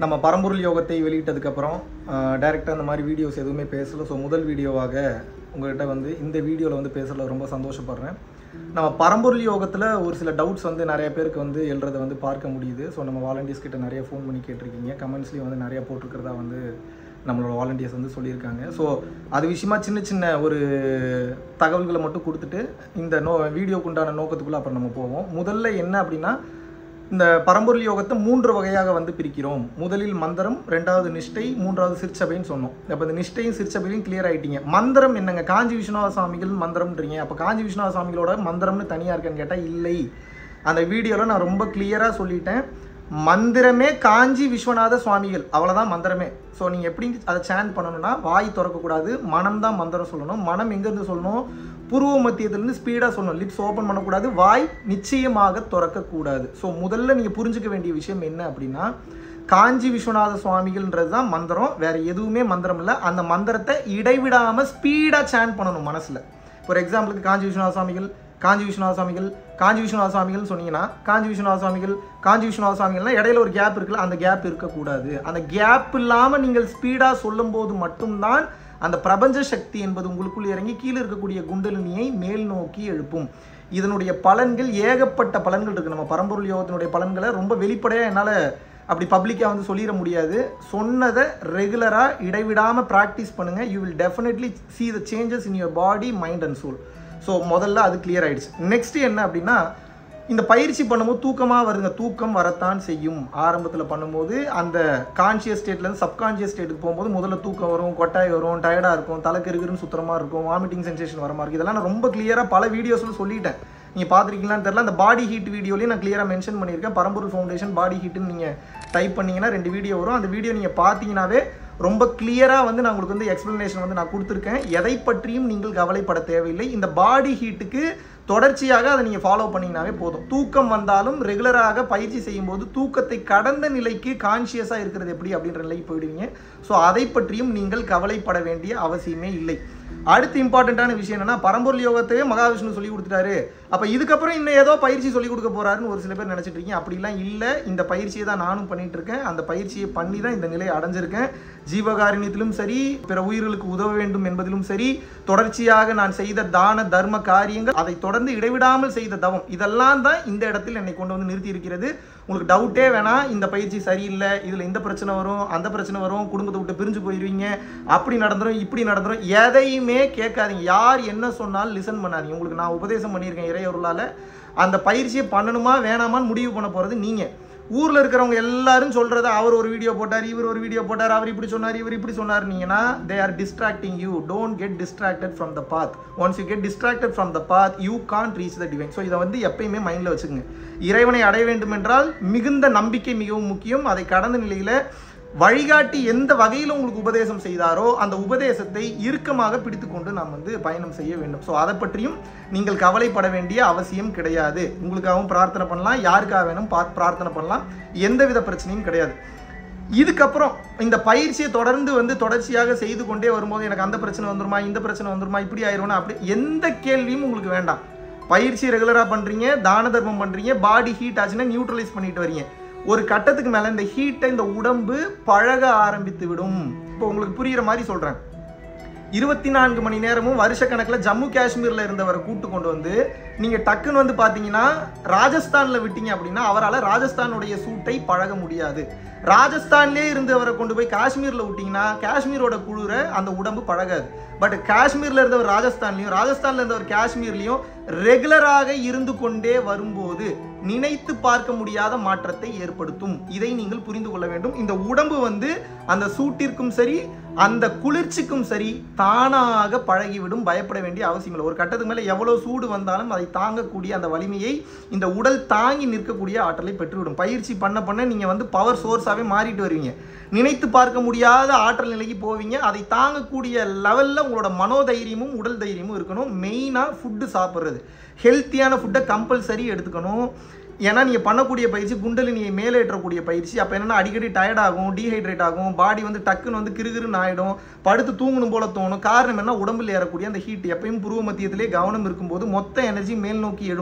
நம்ம பரம்பொருள் யோகத்தை வெளியிட்டதுக்கப்புறம் டைரெக்டாக அந்த மாதிரி வீடியோஸ் எதுவுமே பேசல ஸோ முதல் வீடியோவாக உங்கள்கிட்ட வந்து இந்த வீடியோவில் வந்து பேசுகிறதுல ரொம்ப சந்தோஷப்படுறேன் நம்ம பரம்பொருள் யோகத்தில் ஒரு சில டவுட்ஸ் வந்து நிறைய பேருக்கு வந்து எழுறதை வந்து பார்க்க முடியுது ஸோ நம்ம வாலண்டியர்ஸ் கிட்ட நிறைய ஃபோன் பண்ணி கேட்டிருக்கீங்க கமெண்ட்ஸ்லேயும் வந்து நிறைய போட்டிருக்கிறதா வந்து நம்மளோட வாலண்டியர்ஸ் வந்து சொல்லியிருக்காங்க ஸோ அது விஷயமா சின்ன சின்ன ஒரு தகவல்களை மட்டும் கொடுத்துட்டு இந்த நோ வீடியோக்கு உண்டான நோக்கத்துக்குள்ளே அப்புறம் நம்ம போவோம் முதல்ல என்ன அப்படின்னா இந்த பரம்பொருள் யோகத்தை மூன்று வகையாக வந்து பிரிக்கிறோம் முதலில் மந்திரம் ரெண்டாவது நிஷ்டை மூன்றாவது சிற்சபைன்னு சொன்னோம் அப்போ இந்த நிஷ்டையும் சிற்சபையும் கிளியர் ஆயிட்டீங்க மந்திரம் என்னங்க காஞ்சி விஸ்வநாத சுவாமிகள் மந்திரம்ன்றீங்க அப்போ காஞ்சி விஸ்வநாத சுவாமிகளோட மந்திரம்னு தனியாக இருக்கான்னு கேட்டால் இல்லை அந்த வீடியோவில் நான் ரொம்ப கிளியராக சொல்லிட்டேன் மந்திரமே காஞ்சி விஸ்வநாத சுவாமிகள் அவ்வளோதான் மந்திரமே ஸோ நீங்கள் எப்படி அதை சேன் பண்ணணும்னா வாய் திறக்கக்கூடாது மனம் தான் மந்திரம் சொல்லணும் மனம் எங்கேருந்து சொல்லணும் புருவ மத்தியத்திலேருந்து ஸ்பீடாக சொல்லணும் லிப்ஸ் ஓப்பன் பண்ணக்கூடாது வாய் நிச்சயமாக திறக்கக்கூடாது ஸோ முதல்ல நீங்கள் புரிஞ்சுக்க வேண்டிய விஷயம் என்ன அப்படின்னா காஞ்சி விஸ்வநாத சுவாமிகள்ன்றது தான் மந்திரம் வேற எதுவுமே மந்திரம் இல்லை அந்த மந்திரத்தை இடைவிடாமல் ஸ்பீடாக சேன் பண்ணணும் மனசில் ஃபார் எக்ஸாம்பிளுக்கு காஞ்சி விஸ்வநாத சுவாமிகள் காஞ்சி விஸ்வநாத சுவாமிகள் காஞ்சி விஸ்வநாத சுவாமிகள் சொன்னீங்கன்னா காஞ்சி விஸ்வநாத சுவாமிகள் காஞ்சி விஸ்வநாத சுவாமிகள்னா இடையில ஒரு கேப் இருக்குல்ல அந்த கேப் இருக்கக்கூடாது அந்த கேப் இல்லாமல் நீங்கள் ஸ்பீடாக சொல்லும்போது மட்டும்தான் அந்த பிரபஞ்ச சக்தி என்பது உங்களுக்குள் இறங்கி கீழே இருக்கக்கூடிய குண்டலினியை மேல் நோக்கி எழுப்பும் இதனுடைய பலன்கள் ஏகப்பட்ட பலன்கள் இருக்குது நம்ம பரம்பொருள் யோகத்தினுடைய பலன்களை ரொம்ப வெளிப்படையாக என்னால் அப்படி பப்ளிக்காக வந்து சொல்லிட முடியாது சொன்னதை ரெகுலராக இடைவிடாமல் ப்ராக்டிஸ் பண்ணுங்கள் you will definitely see the changes in your body mind and soul so முதல்ல அது clear ஆயிடுச்சு நெக்ஸ்ட் என்ன அப்படின்னா இந்த பயிற்சி பண்ணும்போது தூக்கமாக வருங்க தூக்கம் வரத்தான் செய்யும் ஆரம்பத்தில் பண்ணும்போது அந்த கான்ஷியஸ் ஸ்டேட்லேருந்து சப்கான்ஷியஸ் ஸ்டேட்டுக்கு போகும்போது முதல்ல தூக்கம் வரும் கொட்டாய் வரும் டயர்டாக இருக்கும் தலை கிருகிருன்னு சுத்தமாக இருக்கும் வாமிட்டிங் சென்சேஷன் வர மாதிரி இருக்கு இதெல்லாம் நான் ரொம்ப கிளியராக பல வீடியோஸில் சொல்லிட்டேன் நீங்கள் பார்த்துருக்கீங்களான்னு தெரியல அந்த பாடி ஹீட் வீடியோலையும் நான் கிளியராக மென்ஷன் பண்ணியிருக்கேன் பரம்பொருள் ஃபவுண்டேஷன் பாடி ஹீட்டுன்னு நீங்கள் டைப் பண்ணீங்கன்னா ரெண்டு வீடியோ வரும் அந்த வீடியோ நீங்கள் பார்த்தீங்கன்னாவே ரொம்ப கிளியராக வந்து நான் உங்களுக்கு வந்து எக்ஸ்ப்ளனேஷன் வந்து நான் கொடுத்துருக்கேன் எதை பற்றியும் நீங்கள் கவலைப்பட தேவையில்லை இந்த பாடி ஹீட்டுக்கு தொடர்ச்சியாக அதை நீங்கள் ஃபாலோ பண்ணிங்கனாவே போதும் தூக்கம் வந்தாலும் ரெகுலராக பயிற்சி செய்யும்போது தூக்கத்தை கடந்த நிலைக்கு கான்ஷியஸாக இருக்கிறது எப்படி அப்படின்ற நிலைக்கு போயிடுவீங்க ஸோ அதை பற்றியும் நீங்கள் கவலைப்பட வேண்டிய அவசியமே இல்லை அடுத்து இம்பார்ட்டண்ட்டான விஷயம் என்னன்னா பரம்பொருள் யோகத்தையே மகாவிஷ்ணு சொல்லி கொடுத்துட்டாரு அப்போ இதுக்கப்புறம் இன்னும் ஏதோ பயிற்சி சொல்லி கொடுக்க போறாருன்னு ஒரு சில பேர் நினைச்சிட்டு இருக்கீங்க அப்படிலாம் இல்லை இந்த பயிற்சியை தான் நானும் பண்ணிட்டு இருக்கேன் அந்த பயிற்சியை பண்ணி தான் இந்த நிலையை அடைஞ்சிருக்கேன் ஜீவகாருண்யத்திலும் சரி பிற உயிர்களுக்கு உதவ வேண்டும் என்பதிலும் சரி தொடர்ச்சியாக நான் செய்த தான தர்ம காரியங்கள் அதை தொடர்ந்து இடைவிடாமல் செய்த தவம் இதெல்லாம் தான் இந்த இடத்தில் என்னை கொண்டு வந்து நிறுத்தி இருக்கிறது உங்களுக்கு டவுட்டே வேணாம் இந்த பயிற்சி சரியில்லை இதில் இந்த பிரச்சனை வரும் அந்த பிரச்சனை வரும் குடும்பத்தை விட்டு பிரிஞ்சு போயிடுவீங்க அப்படி நடந்துரும் இப்படி நடந்துரும் எதையுமே கேட்காதீங்க யார் என்ன சொன்னாலும் லிசன் பண்ணாதீங்க உங்களுக்கு நான் உபதேசம் பண்ணியிருக்கேன் இறையொருளால் அந்த பயிற்சியை பண்ணணுமா வேணாமான்னு முடிவு பண்ண போகிறது நீங்கள் ஊரில் இருக்கிறவங்க எல்லாரும் சொல்கிறத அவர் ஒரு வீடியோ போட்டார் இவர் ஒரு வீடியோ போட்டார் அவர் இப்படி சொன்னார் இவர் இப்படி சொன்னார்னீங்கன்னா they are distracting you don't get distracted from the path once you get distracted from the path you can't reach the divine so இதை வந்து எப்பயுமே மைண்டில் வச்சுக்கோங்க இறைவனை அடைய வேண்டும் என்றால் மிகுந்த நம்பிக்கை மிகவும் முக்கியம் அதை கடந்த நிலையில் வழிகாட்டி எந்த வகையில் உங்களுக்கு உபதேசம் செய்தாரோ அந்த உபதேசத்தை இறுக்கமாக பிடித்துக்கொண்டு நாம் வந்து பயணம் செய்ய வேண்டும் ஸோ அதை பற்றியும் நீங்கள் கவலைப்பட வேண்டிய அவசியம் கிடையாது உங்களுக்காகவும் பிரார்த்தனை பண்ணலாம் யாருக்காக வேணும் பா பிரார்த்தனை பண்ணலாம் எந்தவித பிரச்சனையும் கிடையாது இதுக்கப்புறம் இந்த பயிற்சியை தொடர்ந்து வந்து தொடர்ச்சியாக செய்து கொண்டே வரும்போது எனக்கு அந்த பிரச்சனை வந்துருமா இந்த பிரச்சனை வந்துருமா இப்படி ஆயிரும்னா அப்படி எந்த கேள்வியும் உங்களுக்கு வேண்டாம் பயிற்சி ரெகுலராக பண்ணுறீங்க தான தர்மம் பண்ணுறீங்க பாடி ஹீட் ஆச்சுன்னா நியூட்ரலைஸ் பண்ணிட்டு வரீங்க ஒரு கட்டத்துக்கு மேலே இந்த ஹீட்டை இந்த உடம்பு பழக ஆரம்பித்து விடும் இப்போ உங்களுக்கு புரிகிற மாதிரி சொல்கிறேன் இருபத்தி நான்கு மணி நேரமும் வருஷக்கணக்கில் ஜம்மு காஷ்மீரில் இருந்தவரை கூட்டு கொண்டு வந்து நீங்கள் டக்குன்னு வந்து பார்த்தீங்கன்னா ராஜஸ்தானில் விட்டீங்க அப்படின்னா அவரால் ராஜஸ்தானுடைய சூட்டை பழக முடியாது ராஜஸ்தான்லேயே இருந்து அவரை கொண்டு போய் காஷ்மீரில் விட்டிங்கன்னா காஷ்மீரோட குளிர அந்த உடம்பு பழகாது பட் காஷ்மீரில் இருந்தவர் ராஜஸ்தான்லையும் ராஜஸ்தானில் இருந்தவர் காஷ்மீர்லையும் ரெகுலராக இருந்து கொண்டே வரும்போது நினைத்து பார்க்க முடியாத மாற்றத்தை ஏற்படுத்தும் இதை நீங்கள் புரிந்து கொள்ள வேண்டும் இந்த உடம்பு வந்து அந்த சூட்டிற்கும் சரி அந்த குளிர்ச்சிக்கும் சரி தானாக பழகிவிடும் பயப்பட வேண்டிய அவசியம் இல்லை ஒரு கட்டத்துக்கு மேலே எவ்வளோ சூடு வந்தாலும் அதை தாங்கக்கூடிய அந்த வலிமையை இந்த உடல் தாங்கி நிற்கக்கூடிய ஆற்றலை பெற்றுவிடும் பயிற்சி பண்ண பண்ண நீங்கள் வந்து பவர் சோர்ஸாகவே மாறிட்டு வருவீங்க நினைத்து பார்க்க முடியாத ஆற்றல் நிலைக்கு போவீங்க அதை தாங்கக்கூடிய லெவலில் உங்களோட மனோதைரியமும் உடல் தைரியமும் இருக்கணும் மெயினாக ஃபுட்டு சாப்பிட்றது ஹெல்த்தியான ஃபுட்டை கம்பல்சரி எடுத்துக்கணும் ஏன்னா நீங்கள் பண்ணக்கூடிய பயிற்சி குண்டலினியை மேலேற்றக்கூடிய பயிற்சி அப்போ என்னென்னா அடிக்கடி டயர்ட் ஆகும் டீஹைட்ரேட் ஆகும் பாடி வந்து டக்குன்னு வந்து கிருகிருன்னு ஆகிடும் படுத்து தூங்கணும் போல தோணும் காரணம் என்ன உடம்புல ஏறக்கூடிய அந்த ஹீட் எப்பயும் புருவ மத்தியத்திலே கவனம் இருக்கும்போது மொத்த எனர்ஜி மேல் நோக்கி எழும்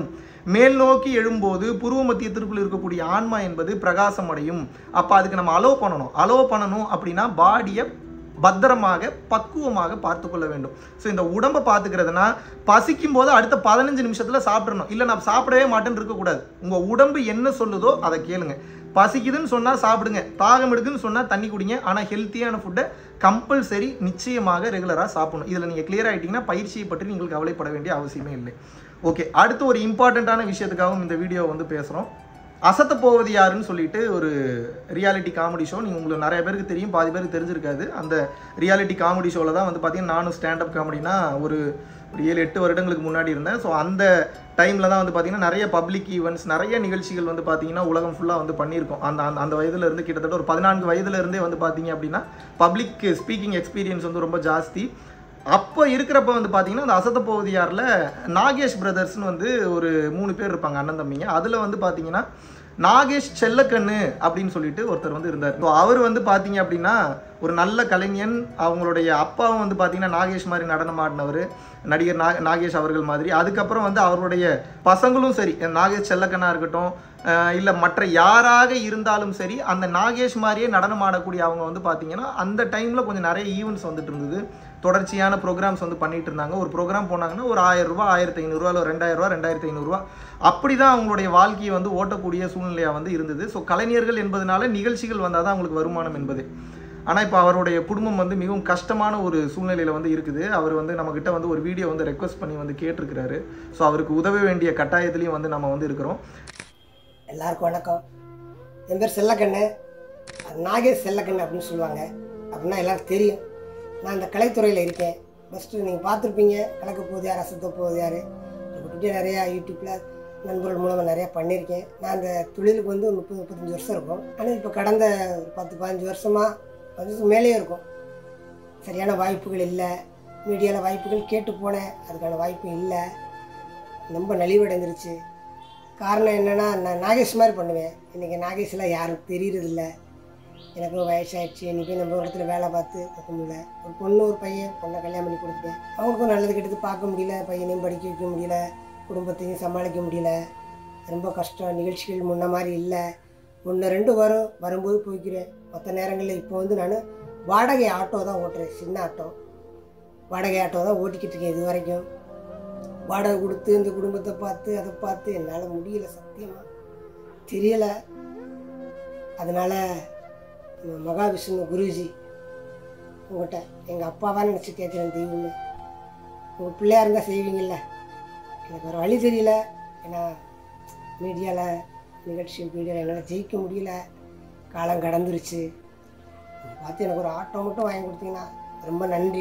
மேல் நோக்கி எழும்போது புருவ மத்தியத்திற்குள் இருக்கக்கூடிய ஆன்மா என்பது பிரகாசம் அடையும் அப்போ அதுக்கு நம்ம அலோவ் பண்ணணும் அலோவ் பண்ணணும் அப்படின்னா பாடியை பத்திரமாக பக்குவமாக பார்த்து கொள்ள வேண்டும் ஸோ இந்த உடம்பை பார்த்துக்கிறதுனா பசிக்கும் போது அடுத்த பதினஞ்சு நிமிஷத்தில் சாப்பிட்றணும் இல்லை நான் சாப்பிடவே மாட்டேன்னு இருக்கக்கூடாது உங்கள் உடம்பு என்ன சொல்லுதோ அதை கேளுங்க பசிக்குதுன்னு சொன்னால் சாப்பிடுங்க தாகம் எடுக்குன்னு சொன்னால் தண்ணி குடிங்க ஆனால் ஹெல்த்தியான ஃபுட்டை கம்பல்சரி நிச்சயமாக ரெகுலராக சாப்பிடணும் இதில் நீங்கள் கிளியர் ஆகிட்டீங்கன்னா பயிற்சியை பற்றி நீங்கள் கவலைப்பட வேண்டிய அவசியமே இல்லை ஓகே அடுத்து ஒரு இம்பார்ட்டண்ட்டான விஷயத்துக்காகவும் இந்த வீடியோ வந்து பேசுகிறோம் அசத்த போவது யாருன்னு சொல்லிட்டு ஒரு ரியாலிட்டி காமெடி ஷோ நீங்கள் உங்களுக்கு நிறைய பேருக்கு தெரியும் பாதி பேருக்கு தெரிஞ்சிருக்காது அந்த ரியாலிட்டி காமெடி ஷோவில் தான் வந்து பார்த்தீங்கன்னா நானும் ஸ்டாண்டப் காமெடினா ஒரு ஒரு ஏழு எட்டு வருடங்களுக்கு முன்னாடி இருந்தேன் ஸோ அந்த டைமில் தான் வந்து பார்த்தீங்கன்னா நிறைய பப்ளிக் ஈவெண்ட்ஸ் நிறைய நிகழ்ச்சிகள் வந்து பார்த்தீங்கன்னா உலகம் ஃபுல்லாக வந்து பண்ணியிருக்கோம் அந்த அந்த அந்த வயதுல இருந்து கிட்டத்தட்ட ஒரு பதினான்கு வயதுல இருந்தே வந்து பார்த்தீங்க அப்படின்னா பப்ளிக் ஸ்பீக்கிங் எக்ஸ்பீரியன்ஸ் வந்து ரொம்ப ஜாஸ்தி அப்போ இருக்கிறப்ப வந்து பார்த்தீங்கன்னா அந்த அசத்த பகுதியாரில் நாகேஷ் பிரதர்ஸ்னு வந்து ஒரு மூணு பேர் இருப்பாங்க அண்ணன் தம்பிங்க அதில் வந்து பார்த்தீங்கன்னா நாகேஷ் செல்லக்கண்ணு அப்படின்னு சொல்லிட்டு ஒருத்தர் வந்து இருந்தார் ஸோ அவர் வந்து பார்த்தீங்க அப்படின்னா ஒரு நல்ல கலைஞன் அவங்களுடைய அப்பாவும் வந்து பார்த்தீங்கன்னா நாகேஷ் மாதிரி நடனம் ஆடினவர் நடிகர் நா நாகேஷ் அவர்கள் மாதிரி அதுக்கப்புறம் வந்து அவருடைய பசங்களும் சரி நாகேஷ் செல்லக்கண்ணா இருக்கட்டும் இல்லை மற்ற யாராக இருந்தாலும் சரி அந்த நாகேஷ் மாதிரியே நடனம் ஆடக்கூடிய அவங்க வந்து பார்த்தீங்கன்னா அந்த டைமில் கொஞ்சம் நிறைய ஈவெண்ட்ஸ் வந்துட்டு இருந்தது தொடர்ச்சியான ப்ரோக்ராம்ஸ் வந்து பண்ணிட்டு இருந்தாங்க ஒரு ப்ரோக்ராம் போனாங்கன்னா ஒரு ஆயிரம் ரூபாய் ஆயிரத்தி ஐநூறுரூவா இல்லை ரெண்டாயிரம் ரூபா ரெண்டாயிரத்தி ஐநூறுரூவா அப்படி தான் அவங்களுடைய வாழ்க்கையை வந்து ஓட்டக்கூடிய சூழ்நிலையாக வந்து இருந்தது ஸோ கலைஞர்கள் என்பதனால நிகழ்ச்சிகள் வந்தால் தான் அவங்களுக்கு வருமானம் என்பது ஆனால் இப்போ அவருடைய குடும்பம் வந்து மிகவும் கஷ்டமான ஒரு சூழ்நிலையில் வந்து இருக்குது அவர் வந்து நம்மக்கிட்ட வந்து ஒரு வீடியோ வந்து ரெக்வஸ்ட் பண்ணி வந்து கேட்டிருக்கிறாரு ஸோ அவருக்கு உதவ வேண்டிய கட்டாயத்துலேயும் வந்து நம்ம வந்து இருக்கிறோம் எல்லாருக்கும் வணக்கம் என் பேர் செல்லக்கண்ணு நாகேஷ் செல்லக்கண்ணு அப்படின்னு சொல்லுவாங்க அப்படின்னா எல்லாருக்கும் தெரியும் நான் இந்த கலைத்துறையில் இருக்கேன் ஃபஸ்ட்டு நீங்கள் பார்த்துருப்பீங்க கலக்க போகுது யார் அசத்த போகுது யார் இப்படி நிறையா யூடியூப்பில் நண்பர்கள் மூலமாக நிறையா பண்ணியிருக்கேன் நான் அந்த தொழிலுக்கு வந்து ஒரு முப்பது முப்பத்தஞ்சு வருஷம் இருக்கும் ஆனால் இப்போ கடந்த ஒரு பத்து பதினஞ்சு வருஷமாக வருஷத்துக்கு மேலேயே இருக்கும் சரியான வாய்ப்புகள் இல்லை மீடியாவில் வாய்ப்புகள் கேட்டு போனேன் அதுக்கான வாய்ப்பு இல்லை ரொம்ப நலிவடைந்துருச்சு காரணம் என்னென்னா நான் நாகேஷ் மாதிரி பண்ணுவேன் இன்றைக்கி நாகேஷ்லாம் யாரும் தெரியறதில்ல எனக்கும் வயசாகிடுச்சு இன்றைக்கி நம்ம இடத்துல வேலை பார்த்து பார்க்க முடியல ஒரு பொண்ணு ஒரு பையன் பொண்ணை கல்யாணம் பண்ணி கொடுத்துட்டேன் அவங்களுக்கும் நல்லது கெட்டது பார்க்க முடியல பையனையும் படிக்க வைக்க முடியல குடும்பத்தையும் சமாளிக்க முடியல ரொம்ப கஷ்டம் நிகழ்ச்சிகள் முன்ன மாதிரி இல்லை ஒன்று ரெண்டு வரும் வரும்போது போய்க்கிறேன் மற்ற நேரங்களில் இப்போ வந்து நான் வாடகை ஆட்டோ தான் ஓட்டுறேன் சின்ன ஆட்டோ வாடகை ஆட்டோ தான் ஓட்டிக்கிட்டு இருக்கேன் இது வரைக்கும் வாடகை கொடுத்து இந்த குடும்பத்தை பார்த்து அதை பார்த்து என்னால் முடியல சத்தியமாக தெரியலை அதனால் நம்ம மகாவிஷ்ணு குருஜி உங்கள்கிட்ட எங்கள் அப்பாவா நினச்சி கேட்குறேன் தெய்வமே உங்கள் பிள்ளையா இருந்தால் செய்வீங்கள்ல எனக்கு ஒரு வழி தெரியல ஏன்னா மீடியாவில் நிகழ்ச்சி மீடியாவில் என்னால் ஜெயிக்க முடியல காலம் கடந்துருச்சு இதை பார்த்து எனக்கு ஒரு ஆட்டோ மட்டும் வாங்கி கொடுத்தீங்கன்னா ரொம்ப நன்றி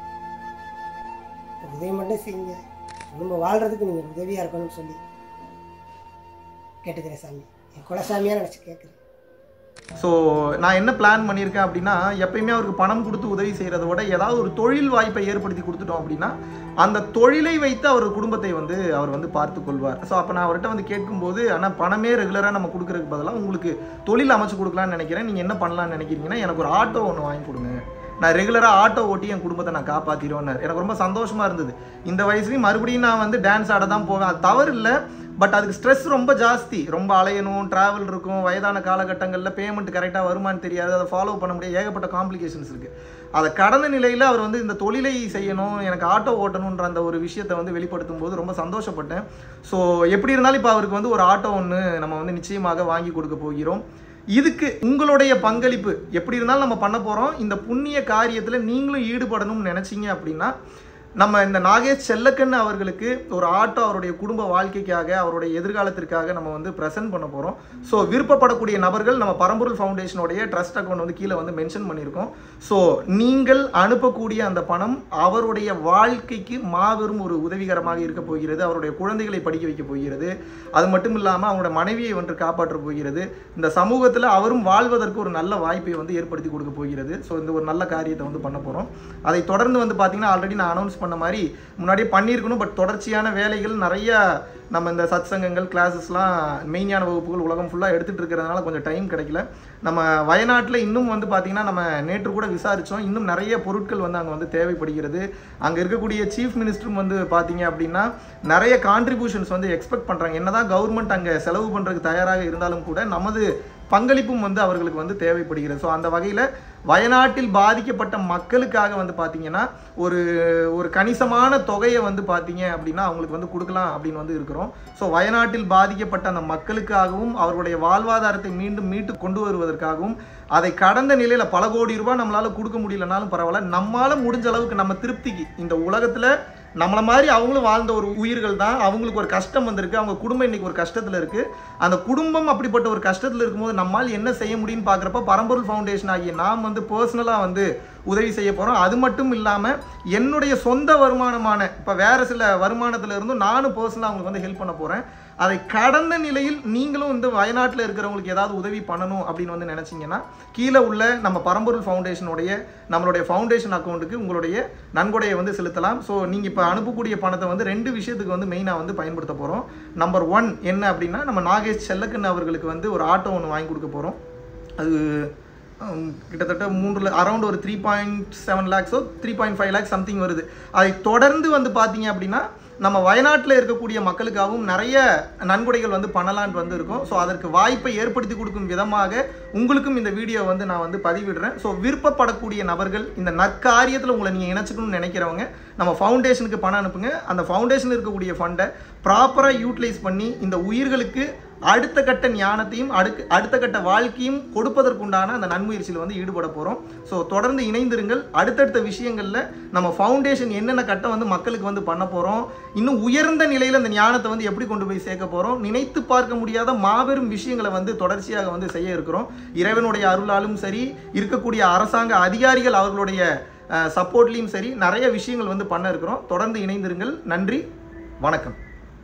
ஒரு உதவி மட்டும் செய்யுங்க நம்ம வாழ்கிறதுக்கு நீங்கள் உதவியாக இருக்கணும்னு சொல்லி கேட்டுக்கிறேன் சாமி என் குலசாமியாக நினச்சி கேட்குறேன் ஸோ நான் என்ன பிளான் பண்ணியிருக்கேன் அப்படின்னா எப்பயுமே அவருக்கு பணம் கொடுத்து உதவி செய்கிறத விட ஏதாவது ஒரு தொழில் வாய்ப்பை ஏற்படுத்தி கொடுத்துட்டோம் அப்படின்னா அந்த தொழிலை வைத்து அவர் குடும்பத்தை வந்து அவர் வந்து பார்த்து கொள்வார் ஸோ அப்போ நான் அவர்கிட்ட வந்து கேட்கும்போது ஆனால் பணமே ரெகுலராக நம்ம கொடுக்கறதுக்கு பதிலாக உங்களுக்கு தொழில் அமைச்சு கொடுக்கலான்னு நினைக்கிறேன் நீங்கள் என்ன பண்ணலாம்னு நினைக்கிறீங்கன்னா எனக்கு ஒரு ஆட்டோ ஒன்று வாங்கி கொடுங்க நான் ரெகுலராக ஆட்டோ ஓட்டி என் குடும்பத்தை நான் காப்பாற்றிடுவேன்னாரு எனக்கு ரொம்ப சந்தோஷமாக இருந்தது இந்த வயசுலையும் மறுபடியும் நான் வந்து டான்ஸ் ஆட தான் போவேன் அது தவறு இல்லை பட் அதுக்கு ஸ்ட்ரெஸ் ரொம்ப ஜாஸ்தி ரொம்ப அலையணும் ட்ராவல் இருக்கும் வயதான காலகட்டங்களில் பேமெண்ட் கரெக்டாக வருமானு தெரியாது அதை ஃபாலோ பண்ண முடியாது ஏகப்பட்ட காம்ப்ளிகேஷன்ஸ் இருக்குது அதை கடந்த நிலையில் அவர் வந்து இந்த தொழிலை செய்யணும் எனக்கு ஆட்டோ ஓட்டணுன்ற அந்த ஒரு விஷயத்தை வந்து வெளிப்படுத்தும் போது ரொம்ப சந்தோஷப்பட்டேன் ஸோ எப்படி இருந்தாலும் இப்போ அவருக்கு வந்து ஒரு ஆட்டோ ஒன்று நம்ம வந்து நிச்சயமாக வாங்கி கொடுக்க போகிறோம் இதுக்கு உங்களுடைய பங்களிப்பு எப்படி இருந்தாலும் நம்ம பண்ண போகிறோம் இந்த புண்ணிய காரியத்தில் நீங்களும் ஈடுபடணும்னு நினச்சிங்க அப்படின்னா நம்ம இந்த நாகேஷ் செல்லக்கண்ணு அவர்களுக்கு ஒரு ஆட்டோ அவருடைய குடும்ப வாழ்க்கைக்காக அவருடைய எதிர்காலத்திற்காக நம்ம வந்து ப்ரெசென்ட் பண்ண போகிறோம் ஸோ விருப்பப்படக்கூடிய நபர்கள் நம்ம பரம்பொருள் ஃபவுண்டேஷனுடைய ட்ரஸ்ட் அக்கௌண்ட் வந்து கீழே வந்து மென்ஷன் பண்ணியிருக்கோம் ஸோ நீங்கள் அனுப்பக்கூடிய அந்த பணம் அவருடைய வாழ்க்கைக்கு மாபெரும் ஒரு உதவிகரமாக இருக்க போகிறது அவருடைய குழந்தைகளை படிக்க வைக்க போகிறது அது மட்டும் இல்லாமல் அவங்களோட மனைவியை வந்து காப்பாற்ற போகிறது இந்த சமூகத்தில் அவரும் வாழ்வதற்கு ஒரு நல்ல வாய்ப்பை வந்து ஏற்படுத்தி கொடுக்க போகிறது ஸோ இந்த ஒரு நல்ல காரியத்தை வந்து பண்ண போகிறோம் அதை தொடர்ந்து வந்து பார்த்தீங்கன்னா ஆல்ரெடி நான் அனௌன்ஸ் பண்ண மாதிரி முன்னாடியே பண்ணியிருக்கணும் பட் தொடர்ச்சியான வேலைகள் நிறைய நம்ம இந்த சத் சங்கங்கள் கிளாஸஸ்லாம் மெயினான வகுப்புகள் உலகம் ஃபுல்லாக எடுத்துகிட்டு இருக்கிறதுனால கொஞ்சம் டைம் கிடைக்கல நம்ம வயநாட்டில் இன்னும் வந்து பார்த்திங்கன்னா நம்ம நேற்று கூட விசாரித்தோம் இன்னும் நிறைய பொருட்கள் வந்து அங்கே வந்து தேவைப்படுகிறது அங்கே இருக்கக்கூடிய சீஃப் மினிஸ்டரும் வந்து பார்த்தீங்க அப்படின்னா நிறைய கான்ட்ரிபியூஷன்ஸ் வந்து எக்ஸ்பெக்ட் பண்ணுறாங்க என்னதான் கவர்மெண்ட் அங்கே செலவு பண்ணுறதுக்கு தயாராக இருந்தாலும் கூட நமது பங்களிப்பும் வந்து அவர்களுக்கு வந்து தேவைப்படுகிறது ஸோ அந்த வகையில் வயநாட்டில் பாதிக்கப்பட்ட மக்களுக்காக வந்து பார்த்தீங்கன்னா ஒரு ஒரு கணிசமான தொகையை வந்து பார்த்தீங்க அப்படின்னா அவங்களுக்கு வந்து கொடுக்கலாம் அப்படின்னு வந்து இருக்கிறோம் ஸோ வயநாட்டில் பாதிக்கப்பட்ட அந்த மக்களுக்காகவும் அவர்களுடைய வாழ்வாதாரத்தை மீண்டும் மீட்டு கொண்டு வருவதற்காகவும் அதை கடந்த நிலையில் பல கோடி ரூபாய் நம்மளால் கொடுக்க முடியலனாலும் பரவாயில்ல நம்மளால் முடிஞ்ச அளவுக்கு நம்ம திருப்திக்கு இந்த உலகத்தில் நம்மளை மாதிரி அவங்களும் வாழ்ந்த ஒரு உயிர்கள் தான் அவங்களுக்கு ஒரு கஷ்டம் வந்திருக்கு அவங்க குடும்பம் இன்னைக்கு ஒரு கஷ்டத்தில் இருக்குது அந்த குடும்பம் அப்படிப்பட்ட ஒரு கஷ்டத்தில் இருக்கும்போது நம்மால் என்ன செய்ய முடியும்னு பார்க்குறப்ப பரம்பொருள் ஃபவுண்டேஷன் ஆகிய நாம் வந்து பர்சனலாக வந்து உதவி செய்ய போகிறோம் அது மட்டும் இல்லாமல் என்னுடைய சொந்த வருமானமான இப்போ வேறு சில வருமானத்தில் இருந்தும் நானும் பர்சனலாக அவங்களுக்கு வந்து ஹெல்ப் பண்ண போகிறேன் அதை கடந்த நிலையில் நீங்களும் இந்த வயநாட்டில் இருக்கிறவங்களுக்கு ஏதாவது உதவி பண்ணணும் அப்படின்னு வந்து நினச்சிங்கன்னா கீழே உள்ள நம்ம பரம்பொருள் ஃபவுண்டேஷனுடைய நம்மளுடைய ஃபவுண்டேஷன் அக்கௌண்ட்டுக்கு உங்களுடைய நன்கொடையை வந்து செலுத்தலாம் ஸோ நீங்கள் இப்போ அனுப்பக்கூடிய பணத்தை வந்து ரெண்டு விஷயத்துக்கு வந்து மெயினாக வந்து பயன்படுத்த போகிறோம் நம்பர் ஒன் என்ன அப்படின்னா நம்ம நாகேஷ் செல்லக்கண்ணு அவர்களுக்கு வந்து ஒரு ஆட்டோ ஒன்று வாங்கி கொடுக்க போகிறோம் அது ஹம், கிட்டத்தட்ட மூன்று அரௌண்ட் ஒரு த்ரீ பாயிண்ட் செவன் லேக்ஸோ three point five lakhs something வருது அதை தொடர்ந்து வந்து பார்த்தீங்க அப்படின்னா நம்ம வயநாட்டில் இருக்கக்கூடிய மக்களுக்காகவும் நிறைய நன்கொடைகள் வந்து பண்ணலான்ட்டு வந்து இருக்கோம் ஸோ அதற்கு வாய்ப்பை ஏற்படுத்தி கொடுக்கும் விதமாக உங்களுக்கும் இந்த வீடியோ வந்து நான் வந்து பதிவிடுறேன் ஸோ விருப்பப்படக்கூடிய நபர்கள் இந்த நற்காரியத்தில் உங்களை நீங்கள் இணைச்சிக்கணும்னு நினைக்கிறவங்க நம்ம ஃபவுண்டேஷனுக்கு பணம் அனுப்புங்க அந்த ஃபவுண்டேஷனில் இருக்கக்கூடிய ஃபண்டை ப்ராப்பராக யூட்டிலைஸ் பண்ணி இந்த உயிர்களுக்கு அடுத்த கட்ட ஞானத்தையும் அடுக்கு அடுத்த கட்ட வாழ்க்கையும் கொடுப்பதற்குண்டான அந்த நன்முயற்சியில் வந்து ஈடுபட போகிறோம் ஸோ தொடர்ந்து இணைந்திருங்கள் அடுத்தடுத்த விஷயங்களில் நம்ம ஃபவுண்டேஷன் என்னென்ன கட்டம் வந்து மக்களுக்கு வந்து பண்ண போகிறோம் இன்னும் உயர்ந்த நிலையில் அந்த ஞானத்தை வந்து எப்படி கொண்டு போய் சேர்க்க போகிறோம் நினைத்து பார்க்க முடியாத மாபெரும் விஷயங்களை வந்து தொடர்ச்சியாக வந்து செய்ய இருக்கிறோம் இறைவனுடைய அருளாலும் சரி இருக்கக்கூடிய அரசாங்க அதிகாரிகள் அவர்களுடைய சப்போர்ட்லேயும் சரி நிறைய விஷயங்கள் வந்து பண்ண இருக்கிறோம் தொடர்ந்து இணைந்திருங்கள் நன்றி வணக்கம்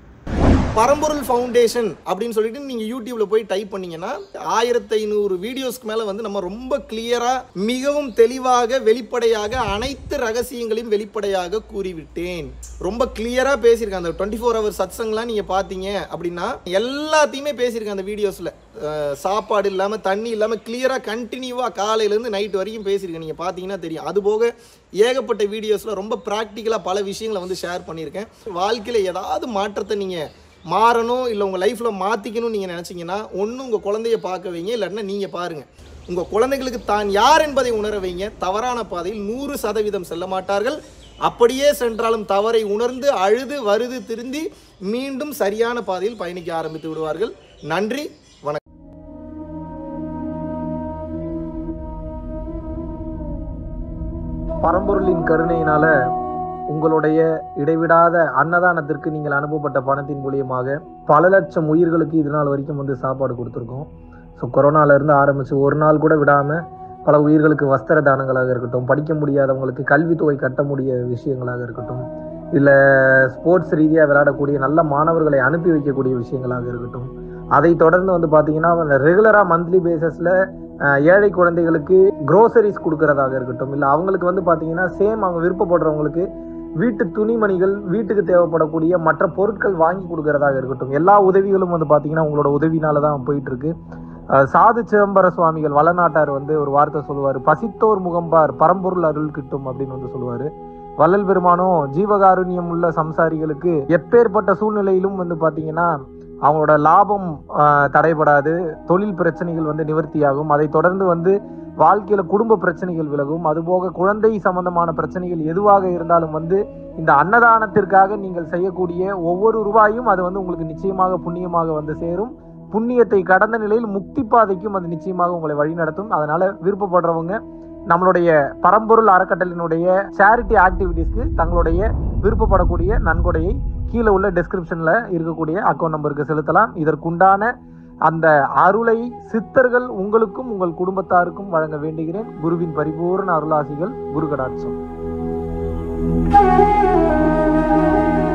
பரம்பொருள் ஃபவுண்டேஷன் அப்படின்னு சொல்லிட்டு நீங்கள் யூடியூப்ல போய் டைப் பண்ணீங்கன்னா ஆயிரத்தி ஐநூறு வீடியோஸ்க்கு மேலே வந்து நம்ம ரொம்ப கிளியராக மிகவும் தெளிவாக வெளிப்படையாக அனைத்து ரகசியங்களையும் வெளிப்படையாக கூறிவிட்டேன் ரொம்ப கிளியராக பேசியிருக்கேன் அந்த டுவெண்ட்டி ஃபோர் ஹவர் சத்சங்லாம் நீங்கள் பார்த்தீங்க அப்படின்னா எல்லாத்தையுமே பேசியிருக்கேன் அந்த வீடியோஸில் சாப்பாடு இல்லாமல் தண்ணி இல்லாமல் கிளியராக கண்டினியூவாக காலையிலேருந்து நைட் வரைக்கும் பேசியிருக்கேன் நீங்கள் பார்த்தீங்கன்னா தெரியும் அதுபோக ஏகப்பட்ட வீடியோஸில் ரொம்ப ப்ராக்டிக்கலாக பல விஷயங்களை வந்து ஷேர் பண்ணியிருக்கேன் வாழ்க்கையில் ஏதாவது மாற்றத்தை நீங்கள் மாறணும் இல்லை உங்கள் லைஃப்பில் மாற்றிக்கணும்னு நீங்கள் நினச்சிங்கன்னா ஒன்று உங்கள் குழந்தைய பார்க்க வைங்க இல்லைன்னா நீங்கள் பாருங்கள் உங்கள் குழந்தைகளுக்கு தான் யார் என்பதை உணர வைங்க தவறான பாதையில் நூறு சதவீதம் செல்ல மாட்டார்கள் அப்படியே சென்றாலும் தவறை உணர்ந்து அழுது வருது திருந்தி மீண்டும் சரியான பாதையில் பயணிக்க ஆரம்பித்து விடுவார்கள் நன்றி வணக்கம் பரம்பொருளின் கருணையினால உங்களுடைய இடைவிடாத அன்னதானத்திற்கு நீங்கள் அனுப்பப்பட்ட பணத்தின் மூலியமாக பல லட்சம் உயிர்களுக்கு இது நாள் வரைக்கும் வந்து சாப்பாடு கொடுத்துருக்கோம் ஸோ கொரோனால இருந்து ஆரம்பிச்சு ஒரு நாள் கூட விடாம பல உயிர்களுக்கு வஸ்திர தானங்களாக இருக்கட்டும் படிக்க முடியாதவங்களுக்கு கல்வித்தொகை கட்ட முடிய விஷயங்களாக இருக்கட்டும் இல்லை ஸ்போர்ட்ஸ் ரீதியாக விளையாடக்கூடிய நல்ல மாணவர்களை அனுப்பி வைக்கக்கூடிய விஷயங்களாக இருக்கட்டும் அதை தொடர்ந்து வந்து பார்த்தீங்கன்னா ரெகுலராக மந்த்லி பேசிஸில் ஏழை குழந்தைகளுக்கு க்ரோசரிஸ் கொடுக்கறதாக இருக்கட்டும் இல்லை அவங்களுக்கு வந்து பார்த்தீங்கன்னா சேம் அவங்க விருப்பப்படுறவங்களுக்கு வீட்டு துணிமணிகள் வீட்டுக்கு தேவைப்படக்கூடிய மற்ற பொருட்கள் வாங்கி கொடுக்கறதாக இருக்கட்டும் எல்லா உதவிகளும் வந்து பார்த்தீங்கன்னா உங்களோட உதவினால தான் போயிட்டு இருக்கு அஹ் சாது சிதம்பர சுவாமிகள் வளநாட்டார் வந்து ஒரு வார்த்தை சொல்லுவார் பசித்தோர் முகம்பார் பரம்பொருள் அருள் கிட்டும் அப்படின்னு வந்து சொல்லுவாரு வள்ளல் பெருமானும் ஜீவகாருண்யம் உள்ள சம்சாரிகளுக்கு எப்பேற்பட்ட சூழ்நிலையிலும் வந்து பார்த்தீங்கன்னா அவங்களோட லாபம் ஆஹ், தடைபடாது தொழில் பிரச்சனைகள் வந்து நிவர்த்தியாகும் அதை தொடர்ந்து வந்து வாழ்க்கையில குடும்ப பிரச்சனைகள் விலகும் அதுபோக குழந்தை சம்பந்தமான பிரச்சனைகள் எதுவாக இருந்தாலும் வந்து இந்த அன்னதானத்திற்காக நீங்கள் செய்யக்கூடிய ஒவ்வொரு ரூபாயும் அது வந்து உங்களுக்கு நிச்சயமாக புண்ணியமாக வந்து சேரும் புண்ணியத்தை கடந்த நிலையில் முக்தி பாதைக்கும் அது நிச்சயமாக உங்களை வழிநடத்தும் அதனால விருப்பப்படுறவங்க நம்மளுடைய பரம்பொருள் அறக்கட்டளினுடைய சேரிட்டி ஆக்டிவிட்டீஸ்க்கு தங்களுடைய விருப்பப்படக்கூடிய நன்கொடையை கீழே உள்ள டெஸ்கிரிப்ஷன்ல இருக்கக்கூடிய அக்கௌண்ட் நம்பருக்கு செலுத்தலாம் இதற்குண்டான அந்த அருளை சித்தர்கள் உங்களுக்கும் உங்கள் குடும்பத்தாருக்கும் வழங்க வேண்டுகிறேன் குருவின் பரிபூர்ண அருளாசிகள் குரு கடாட்சம்